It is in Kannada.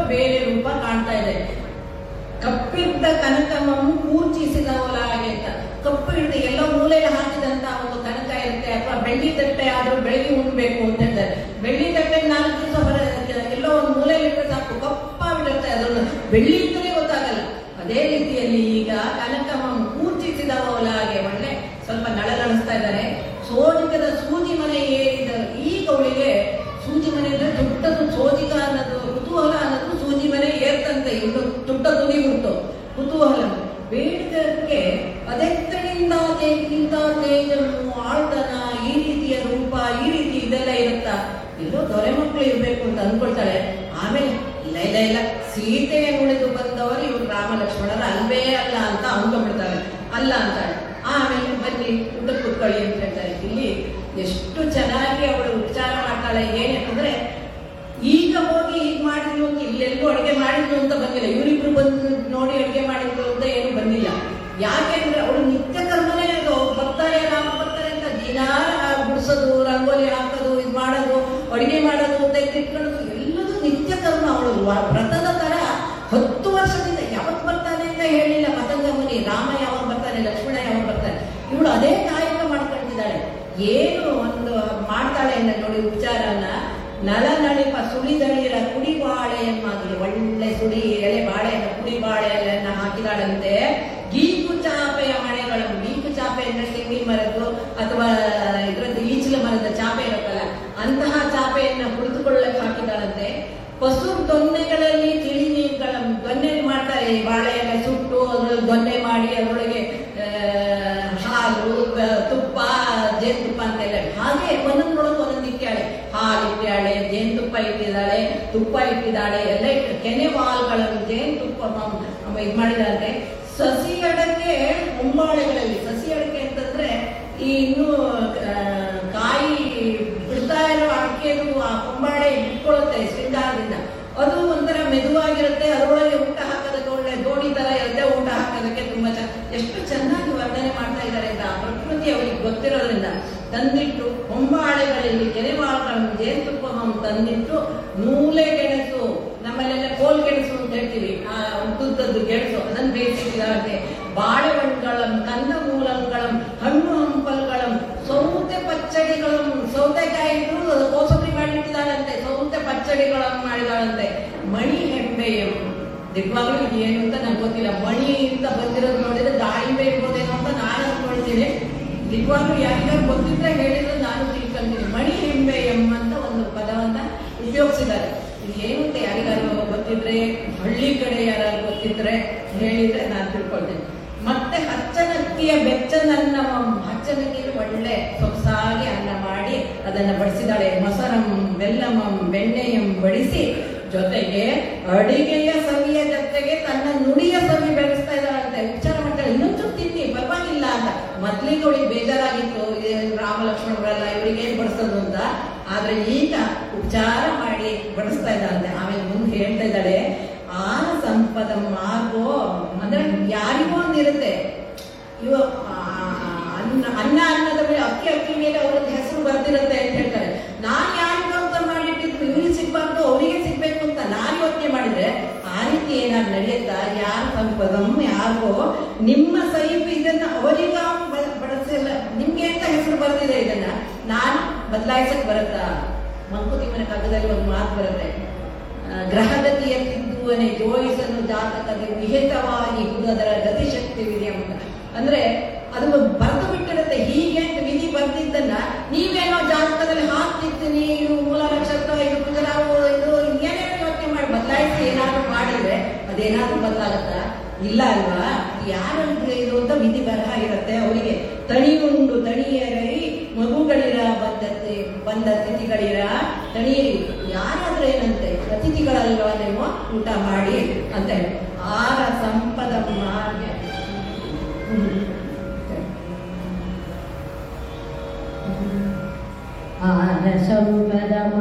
ಬೇರೆ ರೂಪ ಕಾಣ್ತಾ ಇದೆ ಕಪ್ಪಿದ್ದ ಕನಕಮನ್ನು ಕೂರ್ಚಿಸಿದವರಾಗೆ ಅಂತ ಕಪ್ಪು ಹಿಡಿದು ಎಲ್ಲೋ ಮೂಲೆಯಲ್ಲಿ ಹಾಕಿದಂತ ಒಂದು ಕನಕ ಇರುತ್ತೆ ಅಥವಾ ಬೆಳ್ಳಿ ತಟ್ಟೆ ಆದ್ರೂ ಬೆಳಗ್ಗೆ ಉಣ್ಬೇಕು ಅಂತ ಹೇಳ್ತಾರೆ ಬೆಳ್ಳಿ ತಟ್ಟೆ ನಾಲ್ಕು ದಿವಸ ಹೊರ ಎಲ್ಲೋ ಒಂದು ಮೂಲೆಯಲ್ಲಿ ಇಟ್ಟರೆ ಸಾಕು ಕಪ್ಪಾಗ್ಬಿಡುತ್ತೆ ಅದನ್ನು ಬೆಳ್ಳಿ ಅಂತಲೇ ಗೊತ್ತಾಗಲ್ಲ ಅದೇ ರೀತಿಯಲ್ಲಿ ಈಗ ಕನಕಮನ್ನು ಕೂರ್ಚಿಸಿದವರಾಗೆ ಒಳ್ಳೆ ಸ್ವಲ್ಪ ನಳನಳಿಸ್ತಾ ಇದ್ದಾರೆ ಸೋಜಿಕದ ಸೂಜಿ ಮನೆ ಏರಿದ ಈಗ ಅವಳಿಗೆ ಸೂಜಿ ಮನೆ ಅಂದ್ರೆ ದೊಡ್ಡದು ಸೋಜಿಗ ಅನ್ನೋದು ಕುತೂಹಲ ಅನ್ನೋದು ಸೂಜಿ ಮನೆ ಏರ್ತಂತೆ ಇನ್ನು ತುಟ್ಟ ತುದಿ ಬಿಡ್ತು ಕುತೂಹಲ ಬೇಡದಕ್ಕೆ ಅದೆತ್ತನಿಂದ ತೇಜಿಂದ ತೇಜನ್ನು ಆಳ್ತನ ಈ ರೀತಿಯ ರೂಪ ಈ ರೀತಿ ಇದೆಲ್ಲ ಇರುತ್ತಾ ಎಲ್ಲೋ ದೊರೆ ಮಕ್ಕಳು ಇರ್ಬೇಕು ಅಂತ ಅನ್ಕೊಳ್ತಾಳೆ ಆಮೇಲೆ ಇಲ್ಲ ಇಲ್ಲ ಇಲ್ಲ ಸೀತೆಯನ್ನು ಉಳಿದು ಬಂದವರು ಇವ್ರು ರಾಮ ಲಕ್ಷ್ಮಣರ ಅಲ್ವೇ ಅಲ್ಲ ಅಂತ ಅನ್ಕೊಂಡ್ಬಿಡ್ತಾರೆ ಅಲ್ಲ ಅಂತಾಳೆ ಆಮೇಲೆ ಬನ್ನಿ ಊಟ ಕೂತ್ಕೊಳ್ಳಿ ಅಂತ ಹೇಳ್ತಾರೆ ಇಲ್ಲಿ ಎಷ್ಟು ಚೆನ್ನಾಗಿ ಅವಳು ಉಪಚಾರ ಮಾಡ್ತಾಳೆ ಏನಂದ್ರೆ ಈಗ ಹೋಗಿ ಹೀಗ್ ಮಾಡಿದ್ಲು ಅಂತ ಇಲ್ಲೆಲ್ಲೂ ಅಡುಗೆ ಮಾಡಿದ್ಲು ಅಂತ ಬಂದಿಲ್ಲ ಇವರಿಬ್ರು ಬಂದು ನೋಡಿ ಅಡುಗೆ ಮಾಡಿದ್ಲು ಅಂತ ಏನು ಬಂದಿಲ್ಲ ಯಾಕೆಂದ್ರೆ ಅವಳು ನಿತ್ಯ ಕರ್ಮನೇ ಅದು ಬರ್ತಾರೆ ರಾಮ ಬರ್ತಾರೆ ಅಂತ ದಿನ ಗುಡಿಸೋದು ರಂಗೋಲಿ ಹಾಕೋದು ಇದು ಮಾಡೋದು ಅಡುಗೆ ಮಾಡೋದು ಅಂತ ಇಟ್ಕೊಳ್ಳೋದು ಎಲ್ಲದೂ ನಿತ್ಯ ಕರ್ಮ ಅವಳು ವ್ರತದ ತರ ಹತ್ತು ವರ್ಷದಿಂದ ಯಾವತ್ತು ಬರ್ತಾನೆ ಅಂತ ಹೇಳಿಲ್ಲ ಮತಂಗ ಮುನಿ ರಾಮ ಯಾವಾಗ ಬರ್ತಾನೆ ಲಕ್ಷ್ಮಣ ಯಾವಾಗ ಬರ್ತಾನೆ ಇವಳು ಅದೇ ಕಾಯಕ ಮಾಡ್ಕೊಂಡಿದ್ದಾಳೆ ಏನು ಒಂದು ಮಾಡ್ತಾಳೆ ಅಂತ ನೋಡಿ ಉಪಚಾರನ ನಳ ನಳಿಪ ಸುಳಿದಳಿರ ಕುಡಿ ಬಾಳೆಯನ್ನಾಗಲಿ ಒಳ್ಳೆ ಸುಡಿ ಎಳೆ ಬಾಳೆಯನ್ನು ಕುಡಿ ಬಾಳೆಯನ್ನ ಹಾಕಿದಾಳಂತೆ ಗೀಕು ಚಾಪೆಯ ಮಳೆಗಳು ಗೀಕು ಚಾಪೆ ಅಂದ್ರೆ ತೆಂಗಿನ ಮರದ್ದು ಅಥವಾ ಇದ್ರದ್ದು ಈಚಲ ಮರದ ಚಾಪೆ ಇರುತ್ತಲ್ಲ ಅಂತಹ ಚಾಪೆಯನ್ನ ಕುಳಿತುಕೊಳ್ಳಕ್ಕೆ ಹಾಕಿದಾಳಂತೆ ಪಸು ದೊನ್ನೆಗಳಲ್ಲಿ ತಿಳಿ ನೀರುಗಳ ದೊನ್ನೆ ಮಾಡ್ತಾರೆ ಈ ಬಾಳೆಯನ್ನ ಸುಟ್ಟು ಅದ್ರಲ್ಲಿ ದೊನ್ನೆ ಮಾಡಿ ಅದರೊಳಗೆ ಆ, ಹಾಲು ಗ- ತುಪ್ಪ ಜೇನುತುಪ್ಪ ಅಂತೆಲ್ಲ ಹಾಗೆ ಒಂದೊಂದ್ರೊಳಗೆ ಒಂದೊಂದು ಇಟ್ಟಾಳೆ ಹಾಲು ಇಟ್ಟಾಳೆ ಜೇನುತುಪ್ಪ ಇಟ್ಟಿದ್ದಾಳೆ ತುಪ್ಪ ಇಟ್ಟಿದ್ದಾಳೆ ಎಲ್ಲ ಇಟ್ಟು ಕೆನೆ ವಾಲ್ಗಳನ್ನು ಜೇನುತುಪ್ಪ ಮ- ಇದು ಮಾಡಿದಾರೆ ಸಸಿ ಅಡಕೆ ಹೊಂಬಾಳೆಗಳಲ್ಲಿ ಸಸಿ ಅಡಕೆ ಅಂತಂದ್ರೆ ಈ ಇನ್ನು ಆ, ಕಾಯಿ ಬಿಡ್ತಾ ಇರೋ ಅಡಕೆದು ಆ ಹೊಂಬಾಳೆ ಇಟ್ಕೊಳ್ಳುತ್ತೆ ಶೃಂಗಾರದಿಂದ ಅದು ಒಂಥರ ಮೆದುವಾಗಿರುತ್ತೆ ಅದರೊಳಗೆ ಊಟ ಹಾಕೋದಕ್ಕೆ ಒಳ್ಳೆ ದೋಣಿ ತರ ಇರುತ್ತೆ ಊಟ ಹಾಕೋದಕ್ಕೆ ತುಂಬಾ ಚೆನ್ನ ಎಷ್ಟು ಚೆನ್ನಾಗಿ ವರ್ಣನೆ ಮಾಡ್ತಾ ಇದ್ದಾರೆ ಅಂತ ಆ ಪ್ರಕೃತಿ ಅವರಿಗೆ ಗೊತ್ತಿರೋದ್ರಿಂದ ತಂದಿಟ್ಟು ಹೊಂಬಾಳೆಗಳಲ್ಲಿ ಕೆರೆವಾಳಗಳನ್ನು ಜೇನುತುಪ್ಪವನ್ನು ತಂದಿಟ್ಟು ನೂಲೆ ಗೆಣಸು ನಮ್ಮಲ್ಲೆಲ್ಲ ಕೋಲ್ ಗೆಣಸು ಅಂತ ಹೇಳ್ತೀವಿ ಆ ಉದ್ದುದ್ದದ್ದು ಗೆಣಸು ಅದನ್ನು ಬೇಯಿಸಿದ್ದಾರೆ ಬಾಳೆಹಣ್ಣುಗಳಂ ಕಂದ ಮೂಲಂಗಳಂ ಹಣ್ಣು ಹಂಪಲ್ಗಳಂ ಸೌತೆ ಪಚ್ಚಡಿಗಳಂ ಸೌತೆಕಾಯಿ ಇಟ್ಟು ಕೋಸಂಬರಿ ಮಾಡಿಟ್ಟಿದ್ದಾಳಂತೆ ಸೌತೆ ಪಚ್ಚಡಿಗಳನ್ನು ಮಾಡಿದಾಳಂತೆ ಮಣಿ ಹೆಂಬೆಯಂ ನಿಜವಾಗ್ಲೂ ಇದು ಏನು ಅಂತ ನಂಗೆ ಗೊತ್ತಿಲ್ಲ ಮಣಿ ಅಂತ ಬಂದಿರೋದು ನೋಡಿದ್ರೆ ದಾಳಿಂಬೆ ಇರ್ಬೋದೇನೋ ಅಂತ ನಾನು ಅನ್ಕೊಳ್ತೀನಿ ನಿಜವಾಗ್ಲೂ ಯಾರಿಗಾರು ಗೊತ್ತಿದ್ರೆ ಹೇಳಿದ್ರೆ ನಾನು ತಿಳ್ಕೊಂತೀನಿ ಮಣಿ ಹೆಂಬೆಯಂ ಅಂತ ಒಂದು ಪದವನ್ನ ಉಪಯೋಗಿಸಿದ್ದಾರೆ ಇದು ಏನು ಅಂತ ಯಾರಿಗಾರು ಗೊತ್ತಿದ್ರೆ ಹಳ್ಳಿ ಕಡೆ ಯಾರು ಗೊತ್ತಿದ್ರೆ ಹೇಳಿದ್ರೆ ನಾನು ತಿಳ್ಕೊಳ್ತೀನಿ ಮತ್ತೆ ಹಚ್ಚನಕ್ಕಿಯ ಬೆಚ್ಚನನ್ನ ಹಚ್ಚನಕ್ಕಿಯಲ್ಲಿ ಒಳ್ಳೆ ಸೊಗಸಾಗಿ ಅನ್ನ ಮಾಡಿ ಅದನ್ನ ಬಡಿಸಿದಾಳೆ ಮೊಸರಂ ಬೆಲ್ಲಮಂ ಬೆಣ್ಣೆಯಂ ಬಡಿಸಿ ಜೊತೆಗೆ ಅಡಿಗೆಯ ಸವಿಯ ಜೊತೆಗೆ ತನ್ನ ನುಡಿಯ ಸವಿ ಬೆಳೆಸ್ತಾ ಇದ್ದಾಳಂತೆ ವಿಚಾರ ಮಾಡ್ತಾಳೆ ಇನ್ನೊಂದು ತಿನ್ನಿ ಪರವಾಗಿಲ್ಲ ಅಂತ ಮೊದ್ಲಿಗೆ ಅವಳಿಗೆ ಬೇಜಾರಾಗಿತ್ತು ಇದೇನ್ ರಾಮ ಲಕ್ಷ್ಮಣರೆಲ್ಲ ಇವರಿಗೆ ಏನ್ ಬಡಿಸೋದು ಅಂತ ಆದ್ರೆ ಈಗ ಉಪಚಾರ ಮಾಡಿ ಬಡಿಸ್ತಾ ಇದ್ದಾಳಂತೆ ಆಮೇಲೆ ಮುಂದೆ ಹೇಳ್ತಾ ಇದ್ದಾಳೆ ಆ ಸಂಪದ ಮಾರ್ಗೋ ಅಂದ್ರೆ ಯಾರಿಗೋ ಒಂದಿರುತ್ತೆ ಇವ ಆ, ಅನ್ನ ಅನ್ನ ಅನ್ನದ ಮೇಲೆ ಅಕ್ಕಿ ಅಕ್ಕಿ ಮೇಲೆ ಅವ್ರದ್ದು ಹೆಸರು ಬರ್ತಿರುತ್ತೆ ಅಂತ ಹೇಳ್ತಾರೆ ನಾನ್ ಯಾರಿಗೂ ಅಂತ ಮಾಡಿಟ್ಟಿದ್ರು ಇವ್ರಿಗೆ ಸಿಗ್ಬಾರ್ದು ಅವರಿಗೆ ಸಿಗ್ಬೇಕು ಅಂತ ನಾನು ಯೋಚನೆ ಮಾಡಿದ್ರೆ ಆ ರೀತಿ ಏನಾದ್ರು ನಡೆಯುತ್ತಾ ಯಾರ ಸಂಪದಂ ಯಾರಿಗೋ ನಿಮ್ಮ ಸೈಫ್ ಇದನ್ನ ಅವರಿಗ ಬಳಸಿಲ್ಲ ನಿಮ್ಗೆ ಅಂತ ಹೆಸರು ಬರ್ತಿದೆ ಇದನ್ನ ನಾನು ಬದಲಾಯಿಸಕ್ ಬರುತ್ತಾ ಮಂಕುತಿಮ್ಮನ ಕಾಗದಲ್ಲಿ ಒಂದು ಮಾತು ಬರುತ್ತೆ ಆ, ಗ್ರಹಗತಿಯ ತಿದ್ದುವನೆ ಜೋಯಿಸಲು ಜಾತಕದ ವಿಹಿತವಾಗಿ ಅದರ ಗತಿಶಕ್ತಿವಿದೆ ಅಂತ ಅಂದ್ರೆ ಅದು ಬರೆದು ಬಿಟ್ಟಿರುತ್ತೆ ಹೀಗೆ ಅಂತ ವಿಧಿ ಬರ್ದಿದ್ದನ್ನ ನೀವೇನೋ ಜಾತಕದಲ್ಲಿ ಹಾಕ್ತಿರ್ತೀನಿ ಇದು ಮೂಲ ನಕ್ಷತ್ರ ಇದು ಕುಜರಾವು ಇದು ಏನೇನೋ ಯೋಚನೆ ಮಾಡಿ ಬದಲಾಯಿಸಿ ಏನಾದ್ರು ಮಾಡಿದ್ರೆ ಅದೇನಾದ್ರೂ ಬದಲಾಗತ್ತಾ ಇಲ್ಲ ಅಲ್ವಾ ಯಾರಂದ್ರೆ ಇದು ಅಂತ ವಿಧಿ ಬರಹ ಇರುತ್ತೆ ಅವರಿಗೆ ತಣಿಯುಂಡು ತಣಿಯರೈ ಮಗುಗಳಿರ ಬಂದತ್ತೆ ಬಂದ ಅತಿಥಿಗಳಿರ ತಣಿಯಿರಿ ಯಾರಾದ್ರೂ ಏನಂತೆ ಅತಿಥಿಗಳಲ್ವಾ ನೀವು ಊಟ ಮಾಡಿ ಅಂತ ಹೇಳಿ ಆರ ಸಂಪದ ಮಾರ್ಗ ಆನ ಸಂಪದ